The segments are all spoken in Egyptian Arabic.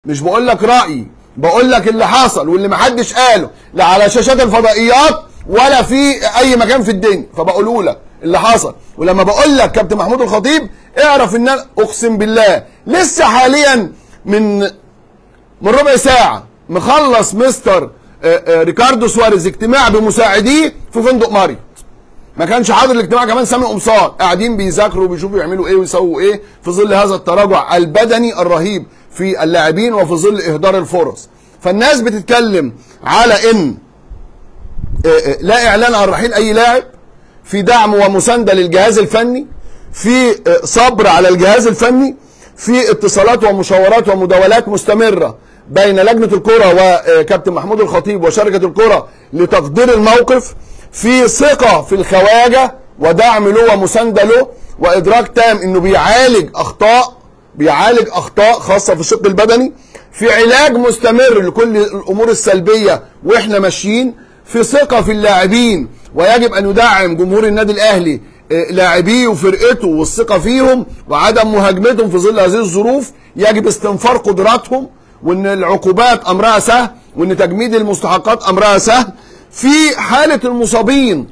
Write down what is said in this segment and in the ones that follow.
مش بقول لك رايي بقول لك اللي حصل واللي محدش قاله لا على شاشات الفضائيات ولا في اي مكان في الدنيا فبقوله لك اللي حصل ولما بقول لك كابتن محمود الخطيب اعرف ان انا اقسم بالله لسه حاليا من من ربع ساعه مخلص مستر آه، آه، ريكاردو سواريز اجتماع بمساعديه في فندق ماريوت ما كانش حاضر الاجتماع كمان سامي قمصان قاعدين بيذاكروا وبيشوفوا يعملوا ايه ويسووا ايه في ظل هذا التراجع البدني الرهيب في اللاعبين وفي ظل اهدار الفرص فالناس بتتكلم على ان آه، آه، لا اعلان عن رحيل اي لاعب في دعم ومسانده للجهاز الفني في آه، صبر على الجهاز الفني في اتصالات ومشاورات ومداولات مستمره بين لجنه الكره وكابتن محمود الخطيب وشركه الكره لتقدير الموقف في ثقه في الخواجه ودعم له ومسانده له وادراك تام انه بيعالج اخطاء بيعالج اخطاء خاصه في الشق البدني في علاج مستمر لكل الامور السلبيه واحنا ماشيين في ثقه في اللاعبين ويجب ان يدعم جمهور النادي الاهلي آه، لاعبيه وفرقته والثقه فيهم وعدم مهاجمتهم في ظل هذه الظروف يجب استنفار قدراتهم وان العقوبات امرها سهل وان تجميد المستحقات امرها سهل في حاله المصابين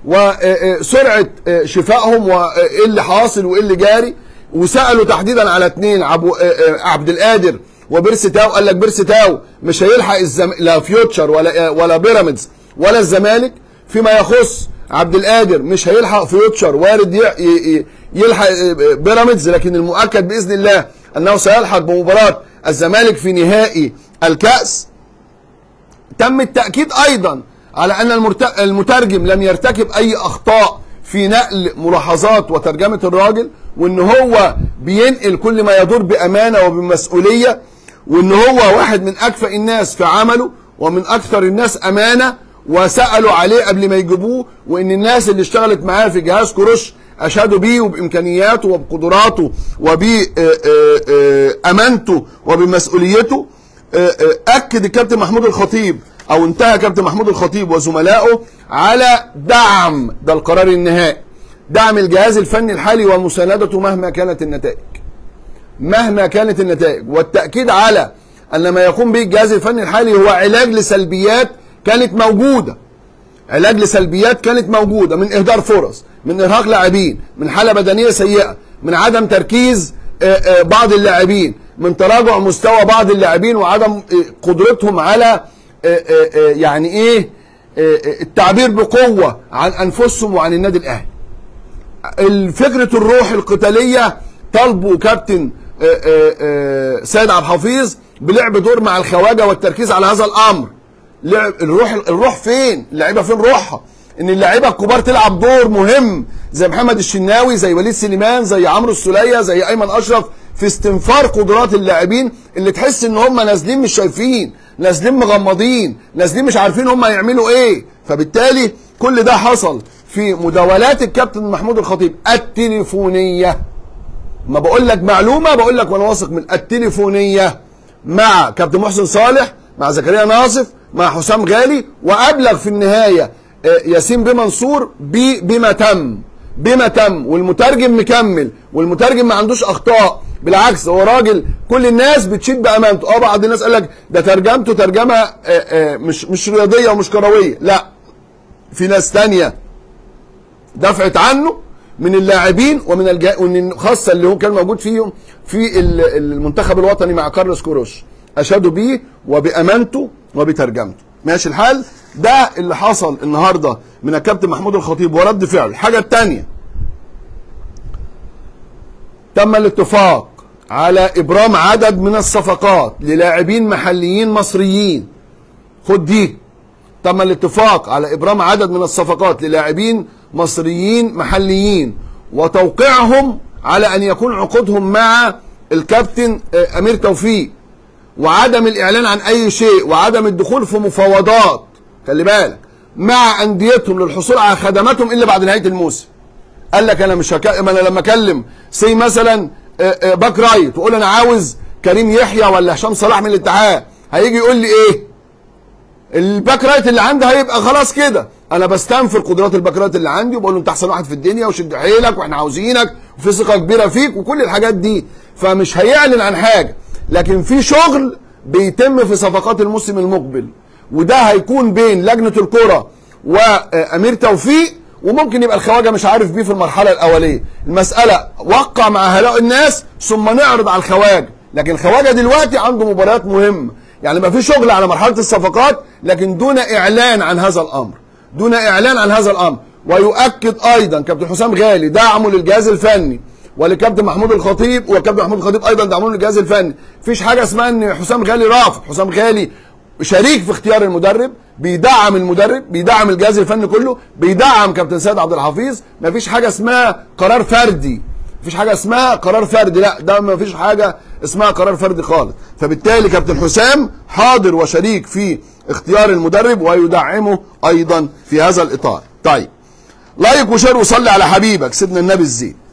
وسرعه شفائهم وايه اللي حاصل وايه اللي جاري وسالوا تحديدا على اثنين عبو آه، آه، عبد القادر وبيرسي تاو قال لك بيرسي تاو مش هيلحق الزم... لا فيوتشر ولا آه، ولا بيراميدز ولا الزمالك فيما يخص عبد القادر مش هيلحق فيوتشر وارد ي... ي... ي- يلحق آه، بيراميدز لكن المؤكد باذن الله انه سيلحق بمباراه الزمالك في نهائي الكاس تم التأكيد أيضا على أن المرت- المترجم لم يرتكب أي أخطاء في نقل ملاحظات وترجمة الراجل وأن هو بينقل كل ما يدور بأمانة وبمسؤولية وأن هو واحد من أكفأ الناس في عمله ومن أكثر الناس أمانة وسألوا عليه قبل ما يجيبوه وأن الناس اللي اشتغلت معاه في جهاز كروش أشادوا بيه وبإمكانياته وبقدراته وبأمانته وبمسؤوليته اكد الكابتن محمود الخطيب او انتهى كابتن محمود الخطيب وزملائه على دعم ده القرار النهائي دعم الجهاز الفني الحالي ومساندته مهما كانت النتائج مهما كانت النتائج والتاكيد على ان ما يقوم به الجهاز الفني الحالي هو علاج لسلبيات كانت موجوده علاج لسلبيات كانت موجوده من اهدار فرص من ارهاق لاعبين من حاله بدنيه سيئه من عدم تركيز آه، آه، بعض اللاعبين من تراجع مستوى بعض اللاعبين وعدم آه، قدرتهم على آه، آه، آه، يعني ايه آه، آه، التعبير بقوه عن انفسهم وعن النادي الاهلي فكره الروح القتاليه طالبوا كابتن آه، آه، آه، سيد عبد الحفيظ بلعب دور مع الخواجه والتركيز على هذا الامر لعب الروح الروح فين اللعيبه فين روحها ان اللعيبه الكبار تلعب دور مهم زي محمد الشناوي زي وليد سليمان زي عمرو السوليه زي ايمن اشرف في استنفار قدرات اللاعبين اللي تحس ان هم نازلين مش شايفين نازلين مغمضين نازلين مش عارفين هم هيعملوا ايه فبالتالي كل ده حصل في مداولات الكابتن محمود الخطيب التليفونيه ما بقول لك معلومه بقول لك وانا واثق من التليفونيه مع كابتن محسن صالح مع زكريا ناصف مع حسام غالي وابلغ في النهايه آه، ياسين بمنصور ب- بما تم بما تم والمترجم مكمل والمترجم ما عندوش اخطاء بالعكس هو راجل كل الناس بتشيد بامانته اه بعض الناس قال لك ده ترجمته ترجمه آه، آه، مش مش رياضيه ومش كرويه لا في ناس تانية دفعت عنه من اللاعبين ومن الجا... ومن خاصه اللي هو كان موجود فيهم في ال- المنتخب الوطني مع كارلوس كوروش اشادوا بيه وبامانته وبترجمته ماشي الحال ده اللي حصل النهارده من الكابتن محمود الخطيب ورد فعل الحاجه الثانيه تم الاتفاق على ابرام عدد من الصفقات للاعبين محليين مصريين خد دي تم الاتفاق على ابرام عدد من الصفقات للاعبين مصريين محليين وتوقيعهم على ان يكون عقودهم مع الكابتن آه، امير توفيق وعدم الاعلان عن اي شيء وعدم الدخول في مفاوضات خلي بالك مع انديتهم للحصول على خدماتهم الا بعد نهايه الموسم قال لك انا مش هك... ما انا لما اكلم سي مثلا آه، آه، باك رايت واقول انا عاوز كريم يحيى ولا هشام صلاح من الاتحاد هيجي يقول لي ايه الباك رايت اللي عندي هيبقى خلاص كده انا بستنفر قدرات الباك رايت اللي عندي وبقول له انت احسن واحد في الدنيا وشد حيلك واحنا عاوزينك وفي ثقه كبيره فيك وكل الحاجات دي فمش هيعلن عن حاجه لكن في شغل بيتم في صفقات الموسم المقبل وده هيكون بين لجنه الكره وامير توفيق وممكن يبقى الخواجه مش عارف بيه في المرحله الاوليه المساله وقع مع هؤلاء الناس ثم نعرض على الخواجه لكن الخواجه دلوقتي عنده مباريات مهمه يعني ما في شغل على مرحله الصفقات لكن دون اعلان عن هذا الامر دون اعلان عن هذا الامر ويؤكد ايضا كابتن حسام غالي دعمه للجهاز الفني ولكابتن محمود الخطيب وكابتن محمود الخطيب ايضا دعمه للجهاز الفني مفيش حاجه اسمها ان حسام غالي رافض حسام غالي شريك في اختيار المدرب بيدعم المدرب بيدعم الجهاز الفني كله بيدعم كابتن سيد عبد الحفيظ مفيش حاجه اسمها قرار فردي مفيش حاجه اسمها قرار فردي لا ده مفيش حاجه اسمها قرار فردي خالص فبالتالي كابتن حسام حاضر وشريك في اختيار المدرب ويدعمه ايضا في هذا الاطار طيب لايك وشير وصلي على حبيبك سيدنا النبي الزين